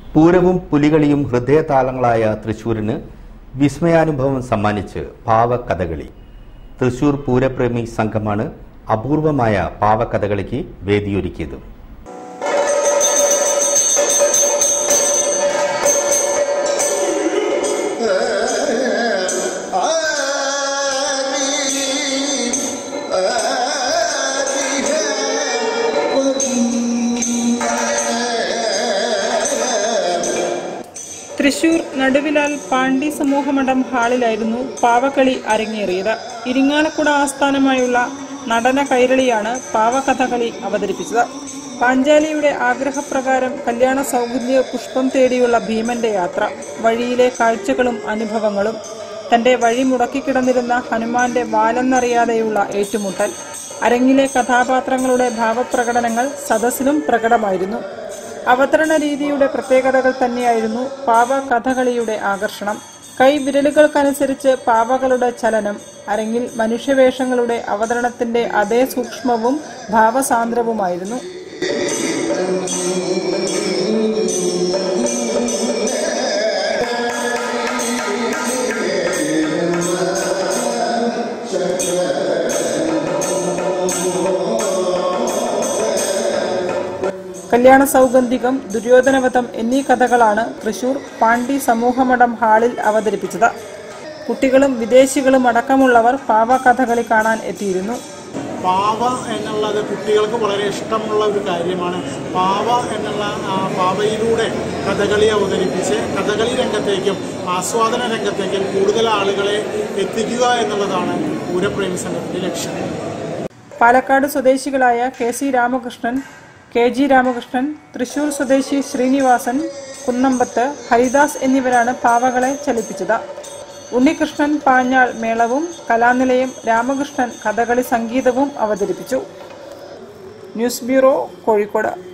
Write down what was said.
പൂരവും പുലികളിയും ഹൃദയതാളങ്ങളായ തൃശൂരിന് വിസ്മയാനുഭവം സമ്മാനിച്ച് പാവക്കഥകളി തൃശൂർ പൂരപ്രേമി സംഘമാണ് അപൂർവമായ പാവക്കഥകളിക്ക് വേദിയൊരുക്കിയത് തൃശൂർ നടുവിലാൽ പാണ്ഡി സമൂഹമഠം ഹാളിലായിരുന്നു പാവക്കളി അരങ്ങേറിയത് ഇരിങ്ങാലക്കുട ആസ്ഥാനമായുള്ള നടന കൈരളിയാണ് പാവകഥകളി അവതരിപ്പിച്ചത് പാഞ്ചാലിയുടെ ആഗ്രഹപ്രകാരം കല്യാണ സൗകര്യ പുഷ്പം തേടിയുള്ള ഭീമന്റെ യാത്ര വഴിയിലെ കാഴ്ചകളും അനുഭവങ്ങളും തന്റെ വഴി മുടക്കിക്കിടന്നിരുന്ന ഹനുമാന്റെ വാലെന്നറിയാതെയുള്ള ഏറ്റുമുട്ടൽ അരങ്ങിലെ കഥാപാത്രങ്ങളുടെ ഭാവപ്രകടനങ്ങൾ സദസ്സിലും പ്രകടമായിരുന്നു അവതരണ രീതിയുടെ പ്രത്യേകതകൾ തന്നെയായിരുന്നു പാവ കഥകളിയുടെ ആകർഷണം കൈവിരലുകൾക്കനുസരിച്ച് പാവകളുടെ ചലനം അരങ്ങിൽ മനുഷ്യവേഷങ്ങളുടെ അവതരണത്തിന്റെ അതേ സൂക്ഷ്മവും ഭാവസാന്ദ്രവുമായിരുന്നു കല്യാണ സൗഗന്ധികം ദുര്യോധനവധം എന്നീ കഥകളാണ് തൃശൂർ പാണ്ഡി സമൂഹമഠം ഹാളിൽ അവതരിപ്പിച്ചത് കുട്ടികളും വിദേശികളും അടക്കമുള്ളവർ പാവ കഥകളി കാണാൻ എത്തിയിരുന്നു പാവ എന്നുള്ളത് കുട്ടികൾക്ക് വളരെ ഇഷ്ടമുള്ള ഒരു കാര്യമാണ് പാവ എന്നുള്ള ആ പാവയിലൂടെ കഥകളി അവതരിപ്പിച്ച് കഥകളി രംഗത്തേക്കും ആസ്വാദന രംഗത്തേക്കും കൂടുതൽ ആളുകളെ എത്തിക്കുക എന്നുള്ളതാണ് പൂരപ്രേമി സംഘത്തിൻ്റെ ലക്ഷ്യം പാലക്കാട് സ്വദേശികളായ K C Ramakrishnan K G Ramakrishnan Thrissur സ്വദേശി ശ്രീനിവാസൻ കുന്നമ്പത്ത് ഹരിദാസ് എന്നിവരാണ് പാവകളെ ചലിപ്പിച്ചത് ഉണ്ണികൃഷ്ണൻ പാഞ്ഞാൾ മേളവും കലാനിലയം രാമകൃഷ്ണൻ കഥകളി സംഗീതവും അവതരിപ്പിച്ചു ന്യൂസ് ബ്യൂറോ കോഴിക്കോട്